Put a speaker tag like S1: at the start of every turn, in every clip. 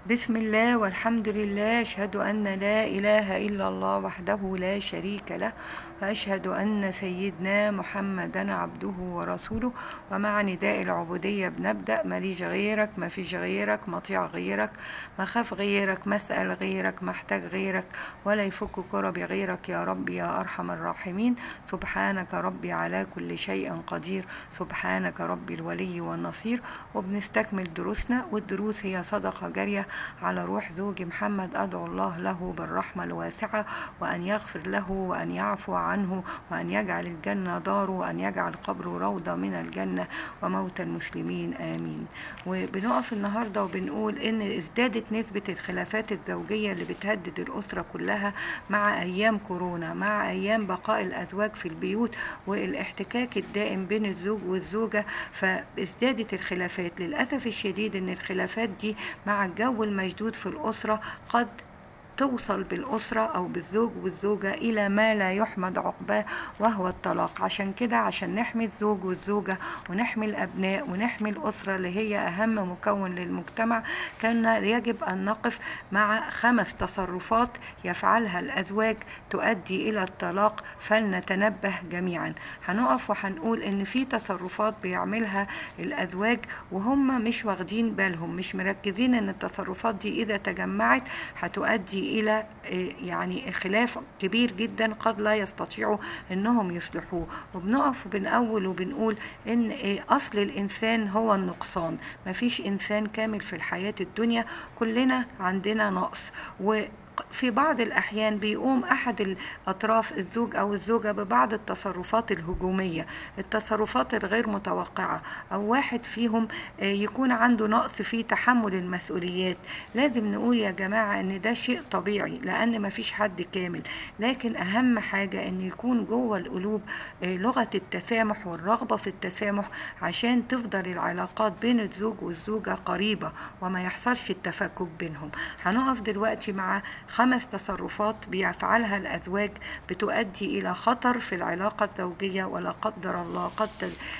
S1: بسم الله والحمد لله أشهد أن لا إله إلا الله وحده لا شريك له وأشهد أن سيدنا محمدا عبده ورسوله ومع نداء العبودية بنبدأ ماليش غيرك ما فيش غيرك مطيع غيرك ما خاف غيرك مسأل غيرك محتاج غيرك ولا يفك كرب غيرك يا رب يا أرحم الراحمين سبحانك ربي على كل شيء قدير سبحانك ربي الولي والنصير وبنستكمل دروسنا والدروس هي صدقة جارية على روح زوجي محمد أدعو الله له بالرحمة الواسعة وأن يغفر له وأن يعفو عنه وأن يجعل الجنة داره وأن يجعل قبره روضة من الجنة وموت المسلمين آمين وبنقف النهاردة وبنقول إن ازدادت نسبة الخلافات الزوجية اللي بتهدد الأسرة كلها مع أيام كورونا مع أيام بقاء الأزواج في البيوت والاحتكاك الدائم بين الزوج والزوجة فازدادت الخلافات للأسف الشديد إن الخلافات دي مع الجو المشدود في الأسرة قد توصل بالأسرة أو بالزوج والزوجة إلى ما لا يحمد عقباه وهو الطلاق عشان كده عشان نحمي الزوج والزوجة ونحمي الأبناء ونحمي الأسرة اللي هي أهم مكون للمجتمع كان يجب أن نقف مع خمس تصرفات يفعلها الأزواج تؤدي إلى الطلاق فلنتنبه جميعا هنقف وهنقول إن في تصرفات بيعملها الأزواج وهم مش واخدين بالهم مش مركزين إن التصرفات دي إذا تجمعت هتؤدي الى يعني خلاف كبير جدا قد لا يستطيعوا انهم يصلحوه وبنقف وبنقول وبنقول ان اصل الانسان هو النقصان مفيش انسان كامل في الحياه الدنيا كلنا عندنا نقص و في بعض الأحيان بيقوم أحد الأطراف الزوج أو الزوجة ببعض التصرفات الهجومية التصرفات الغير متوقعة أو واحد فيهم يكون عنده نقص في تحمل المسؤوليات لازم نقول يا جماعة أن ده شيء طبيعي لأن مفيش حد كامل لكن أهم حاجة أن يكون جوه القلوب لغة التسامح والرغبة في التسامح عشان تفضل العلاقات بين الزوج والزوجة قريبة وما يحصلش التفكك بينهم هنقف دلوقتي مع خمس تصرفات بيفعلها الأزواج بتؤدي إلى خطر في العلاقة الزوجية ولا قدر الله قد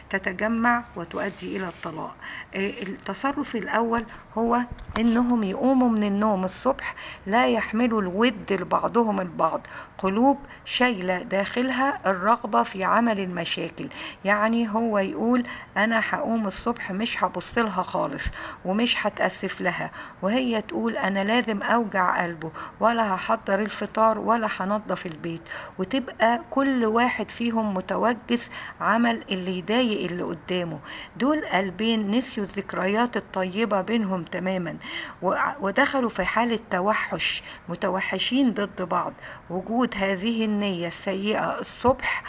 S1: تتجمع وتؤدي إلى الطلاق التصرف الأول هو إنهم يقوموا من النوم الصبح لا يحملوا الود لبعضهم البعض قلوب شايلة داخلها الرغبة في عمل المشاكل يعني هو يقول أنا هقوم الصبح مش هبص لها خالص ومش هتأسف لها وهي تقول أنا لازم أوجع قلبه ولا هحضر الفطار ولا هنضف البيت وتبقى كل واحد فيهم متوجس عمل اللي يضايق اللي قدامه دول قلبين نسيوا الذكريات الطيبة بينهم تماما ودخلوا في حالة توحش متوحشين ضد بعض وجود هذه النية السيئة الصبح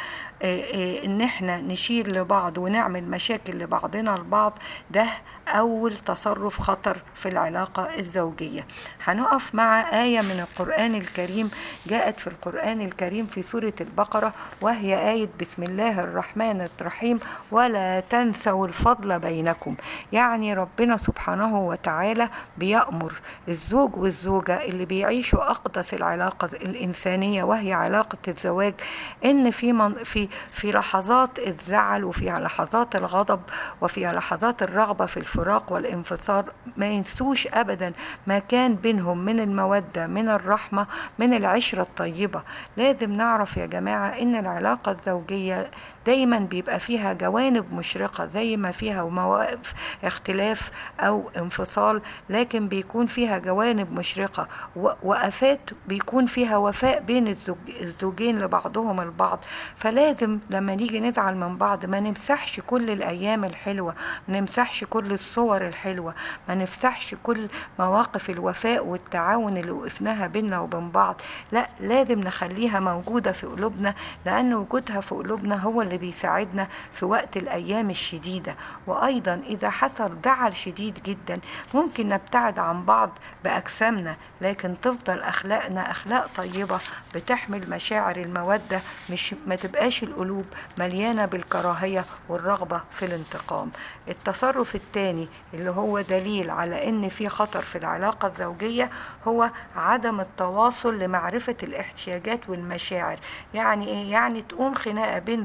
S1: ان احنا نشير لبعض ونعمل مشاكل لبعضنا البعض ده اول تصرف خطر في العلاقة الزوجية هنقف مع آية من القرآن الكريم جاءت في القرآن الكريم في سورة البقرة وهي آية بسم الله الرحمن الرحيم ولا تنسوا الفضل بينكم يعني ربنا سبحانه وتعالى بيأمر الزوج والزوجة اللي بيعيشوا أقدس العلاقة الإنسانية وهي علاقة الزواج إن في من في في لحظات الزعل وفي لحظات الغضب وفي لحظات الرغبة في الفراق والانفصال ما ينسوش أبدا ما كان بينهم من المودة من الرحمة من العشرة الطيبة لازم نعرف يا جماعة إن العلاقة الزوجية دايما بيبقى فيها جوانب مشرقة زي ما فيها مواقف اختلاف أو انفصال لكن بيكون فيها جوانب مشرقة وقفات بيكون فيها وفاء بين الزوجين لبعضهم البعض فلازم لما نيجي نزعل من بعض ما نمسحش كل الأيام الحلوة ما نمسحش كل الصور الحلوة ما نمسحش كل مواقف الوفاء والتعاون اللي وقفناها بينا وبين بعض لا لازم نخليها موجودة في قلوبنا لأن وجودها في قلوبنا هو اللي بيساعدنا في وقت الأيام الشديدة وأيضا إذا حصل زعل شديد جدا ممكن نبتعد عن بعض بأجسامنا لكن تفضل أخلاقنا أخلاق طيبة بتحمل مشاعر المودة مش ما تبقاش القلوب مليانة بالكراهية والرغبة في الانتقام التصرف الثاني اللي هو دليل على ان في خطر في العلاقة الزوجية هو عدم التواصل لمعرفة الاحتياجات والمشاعر يعني ايه يعني تقوم خناقة بين زوج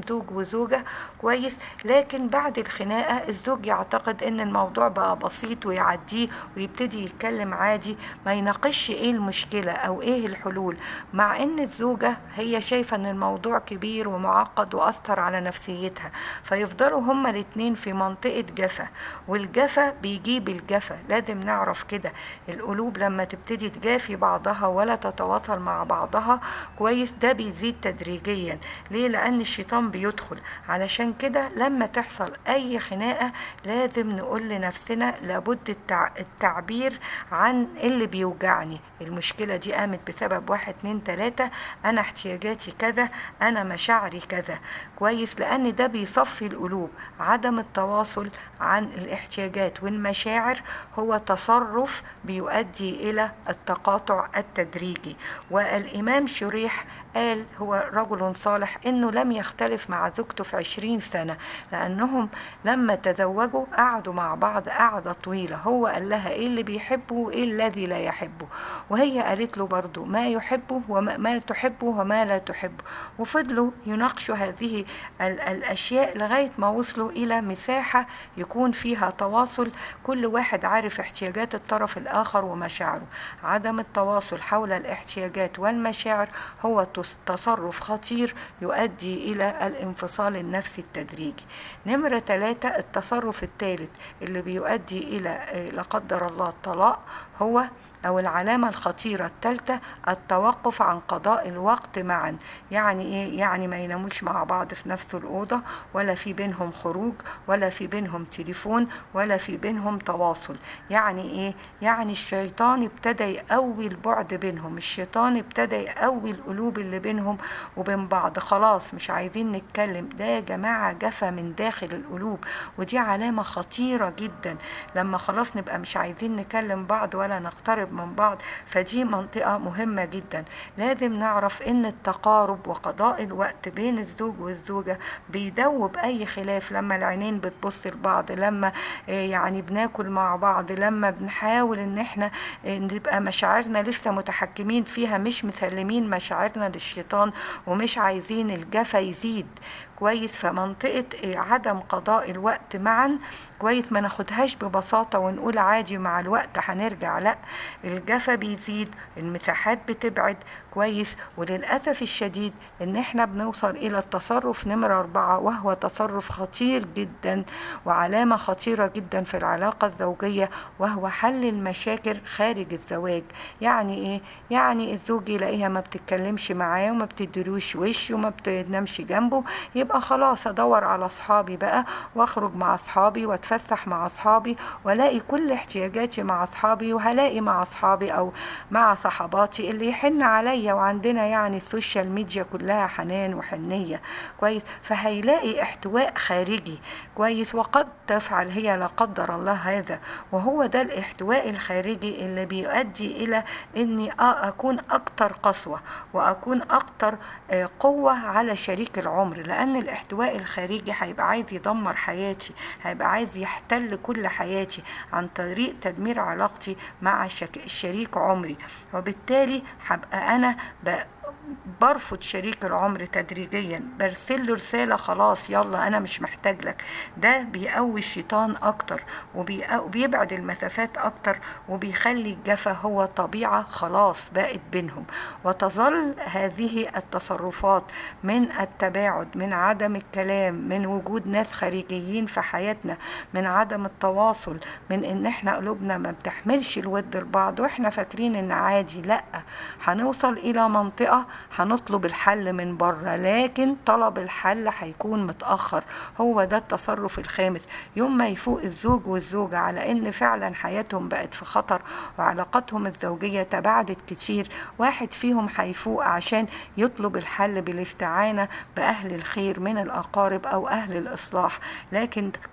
S1: وزوجة كويس لكن بعد الخناقة الزوج يعتقد ان الموضوع بقى بسيط ويعديه ويبتدي يتكلم عادي ما يناقش ايه المشكلة او ايه الحلول مع ان الزوجة هي شايفة ان الموضوع كبير ومعقد واثر على نفسيتها فيفضلوا هما الاتنين في منطقة جفا والجفا بيجيب الجفا لازم نعرف كده القلوب لما تبتدي تجافي بعضها ولا تتواصل مع بعضها كويس ده بيزيد تدريجيا ليه لان الشيطان بيدخل علشان كده لما تحصل اي خناقة لازم نقول لنفسنا لابد التع... التعبير عن اللي بيوجعني المشكلة دي قامت بسبب واحد اتنين تلاتة انا احتياجاتي كذا انا مشاعري كذا كويس لان ده بيصفي القلوب عدم التواصل عن الاحتياجات والمشاعر هو تصرف بيؤدي الى التقاطع التدريجي والامام شريح قال هو رجل صالح انه لم يختلف مع زوجته في عشرين سنة لانهم لما تزوجوا قعدوا مع بعض قعدة طويلة هو قال لها ايه اللي بيحبه وايه الذي لا يحبه وهي قالت له برضو ما يحبه وما ما تحبه وما لا تحبه وفضلوا يناقشوا هذه ال- الاشياء لغاية ما وصلوا الى مساحة يكون فيها تواصل كل واحد عارف احتياجات الطرف الاخر ومشاعره عدم التواصل حول الاحتياجات والمشاعر هو تص- تصرف خطير يؤدي الى الانفصال النفسي التدريجي نمرة ثلاثة التصرف الثالث اللي بيؤدي الى آه، لا قدر الله الطلاق هو أو العلامة الخطيرة الثالثة التوقف عن قضاء الوقت معا يعني إيه؟ يعني ما يناموش مع بعض في نفس الأوضة ولا في بينهم خروج ولا في بينهم تليفون ولا في بينهم تواصل يعني إيه؟ يعني الشيطان ابتدى يقوي البعد بينهم الشيطان ابتدى يقوي القلوب اللي بينهم وبين بعض خلاص مش عايزين نتكلم ده يا جماعة جفا من داخل القلوب ودي علامة خطيرة جدا لما خلاص نبقى مش عايزين نكلم بعض ولا نقترب من بعض فدي منطقة مهمة جدا لازم نعرف ان التقارب وقضاء الوقت بين الزوج والزوجة بيدوب اي خلاف لما العينين بتبص لبعض لما آه، يعني بناكل مع بعض لما بنحاول ان احنا آه، نبقى مشاعرنا لسه متحكمين فيها مش مسلمين مشاعرنا للشيطان ومش عايزين الجفا يزيد كويس فمنطقة آه، عدم قضاء الوقت معا كويس ما ناخدهاش ببساطة ونقول عادي مع الوقت هنرجع لا الجفا بيزيد المساحات بتبعد كويس وللأسف الشديد ان احنا بنوصل الى التصرف نمرة اربعة وهو تصرف خطير جدا وعلامة خطيرة جدا في العلاقة الزوجية وهو حل المشاكل خارج الزواج يعني ايه يعني الزوج يلاقيها ما بتتكلمش معاه وما بتديلوش وش وما بتنامش جنبه يبقى خلاص ادور على اصحابي بقى واخرج مع اصحابي واتفسح مع اصحابي والاقي كل احتياجاتي مع اصحابي وهلاقي مع اصحابي او مع صحباتي اللي يحن عليا وعندنا يعني السوشيال ميديا كلها حنان وحنية كويس فهيلاقي احتواء خارجي كويس وقد تفعل هي لا قدر الله هذا وهو ده الاحتواء الخارجي اللي بيؤدي الى اني اكون اكتر قسوة واكون اكتر آه، قوة على شريك العمر لان الاحتواء الخارجي هيبقى عايز يدمر حياتي هيبقى عايز يحتل كل حياتي عن طريق تدمير علاقتي مع شك- شريك عمري وبالتالي هبقى انا ب- برفض شريك العمر تدريجيا برسل له رسالة خلاص يلا أنا مش محتاج لك ده بيقوي الشيطان أكتر وبيقو- وبيبعد المسافات أكتر وبيخلي الجفا هو طبيعة خلاص بقت بينهم وتظل هذه التصرفات من التباعد من عدم الكلام من وجود ناس خارجيين في حياتنا من عدم التواصل من ان احنا قلوبنا ما بتحملش الود لبعض واحنا فاكرين ان عادي لا هنوصل الى منطقة هنطلب الحل من بره لكن طلب الحل هيكون متأخر هو ده التصرف الخامس يوم ما يفوق الزوج والزوجة على ان فعلا حياتهم بقت في خطر وعلاقتهم الزوجية تباعدت كتير واحد فيهم هيفوق عشان يطلب الحل بالاستعانة بأهل الخير من الأقارب أو أهل الإصلاح لكن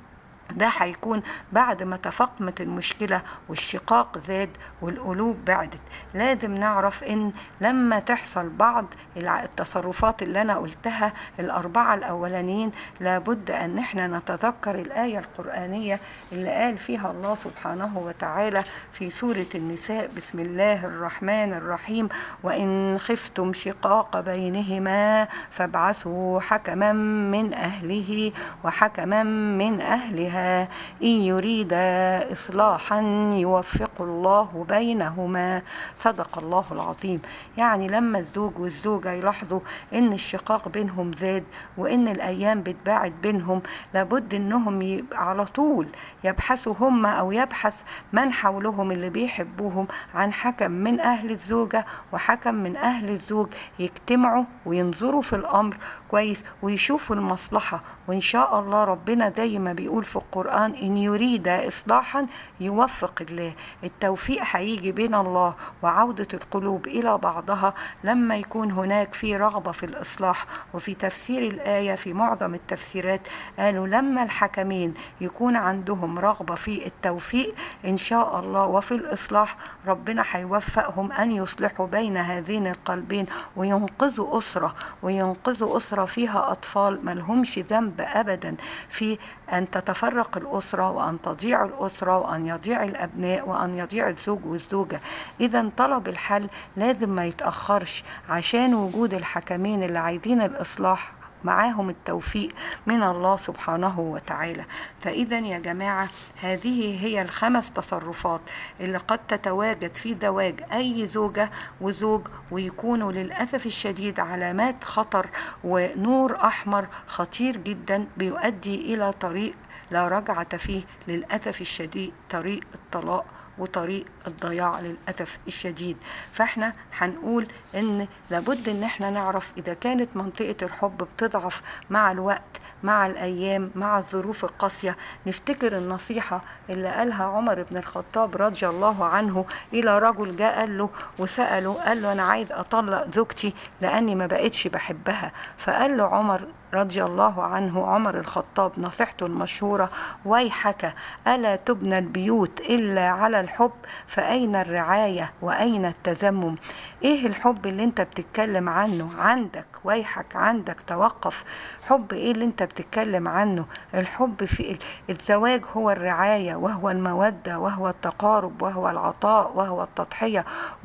S1: ده هيكون بعد ما تفاقمت المشكلة والشقاق زاد والقلوب بعدت لازم نعرف ان لما تحصل بعض التصرفات اللي انا قلتها الاربعة الاولانيين لابد ان احنا نتذكر الاية القرآنية اللي قال فيها الله سبحانه وتعالى في سورة النساء بسم الله الرحمن الرحيم وان خفتم شقاق بينهما فابعثوا حكما من اهله وحكما من اهلها إن يريد إصلاحا يوفق الله بينهما صدق الله العظيم يعني لما الزوج والزوجة يلاحظوا إن الشقاق بينهم زاد وإن الأيام بتباعد بينهم لابد إنهم على طول يبحثوا هم أو يبحث من حولهم اللي بيحبوهم عن حكم من أهل الزوجة وحكم من أهل الزوج يجتمعوا وينظروا في الأمر كويس ويشوفوا المصلحة وإن شاء الله ربنا زي ما بيقول في القرآن إن يريد إصلاحا يوفق الله التوفيق هيجي بين الله وعودة القلوب إلى بعضها لما يكون هناك في رغبة في الإصلاح وفي تفسير الآية في معظم التفسيرات قالوا لما الحكمين يكون عندهم رغبة في التوفيق إن شاء الله وفي الإصلاح ربنا هيوفقهم أن يصلحوا بين هذين القلبين وينقذوا أسرة وينقذوا أسرة فيها أطفال ملهمش ذنب أبدا في أن تتفرق الأسرة وأن تضيع الأسرة وأن يضيع الأبناء وأن يضيع الزوج والزوجة إذا طلب الحل لازم ما يتأخرش عشان وجود الحكمين اللي عايزين الإصلاح معاهم التوفيق من الله سبحانه وتعالى فإذا يا جماعة هذه هي الخمس تصرفات اللي قد تتواجد في زواج أي زوجة وزوج ويكونوا للأسف الشديد علامات خطر ونور أحمر خطير جدا بيؤدي إلى طريق لا رجعة فيه للأسف الشديد طريق الطلاق وطريق الضياع للأسف الشديد فاحنا هنقول ان لابد ان احنا نعرف اذا كانت منطقة الحب بتضعف مع الوقت مع الأيام مع الظروف القاسية نفتكر النصيحة اللي قالها عمر بن الخطاب رضي الله عنه إلى رجل جاء قال له وسأله قال له أنا عايز أطلق زوجتي لأني ما بقتش بحبها فقال له عمر رضي الله عنه عمر الخطاب نصيحته المشهورة ويحك ألا تبنى البيوت إلا على الحب فأين الرعاية وأين التذمم إيه الحب اللي أنت بتتكلم عنه عندك ويحك عندك توقف حب إيه اللي أنت بتتكلم عنه الحب في الزواج هو الرعاية وهو المودة وهو التقارب وهو العطاء وهو التضحية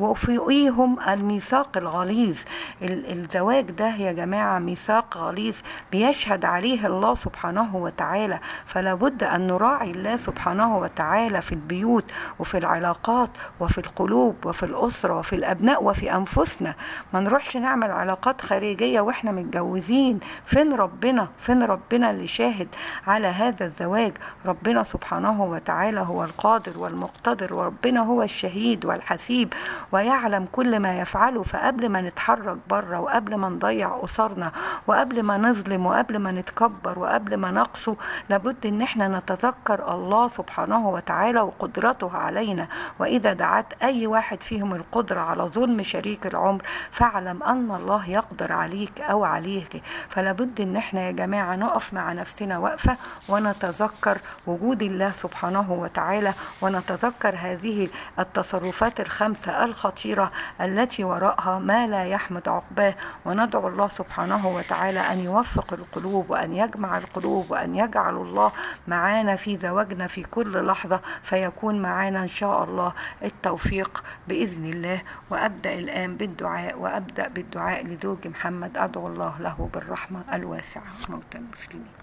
S1: وفيهم الميثاق الغليظ الزواج ده يا جماعة ميثاق غليظ بيشهد عليه الله سبحانه وتعالى فلا بد أن نراعي الله سبحانه وتعالى في البيوت وفي العلاقات وفي القلوب وفي الأسرة وفي الأبناء وفي أنفسنا ما نروحش نعمل علاقات خارجية وإحنا متجوزين فين ربنا فين ربنا اللي شاهد على هذا الزواج ربنا سبحانه وتعالى هو القادر والمقتدر وربنا هو الشهيد والحسيب ويعلم كل ما يفعله فقبل ما نتحرك بره وقبل ما نضيع أسرنا وقبل ما نظلم وقبل ما نتكبر وقبل ما نقسو لابد ان احنا نتذكر الله سبحانه وتعالى وقدرته علينا واذا دعت اي واحد فيهم القدرة على ظلم شريك العمر فاعلم ان الله يقدر عليك او عليك فلابد ان احنا يا جماعة نقف مع نفسنا وقفة ونتذكر وجود الله سبحانه وتعالى ونتذكر هذه التصرفات الخمسة الخطيرة التي وراءها ما لا يحمد عقباه وندعو الله سبحانه وتعالى أن يوفق القلوب وأن يجمع القلوب وأن يجعل الله معانا في زواجنا في كل لحظة فيكون معانا إن شاء الله التوفيق بإذن الله وأبدأ الآن بالدعاء وأبدأ بالدعاء لزوج محمد أدعو الله له بالرحمة الواسعة موتى المسلمين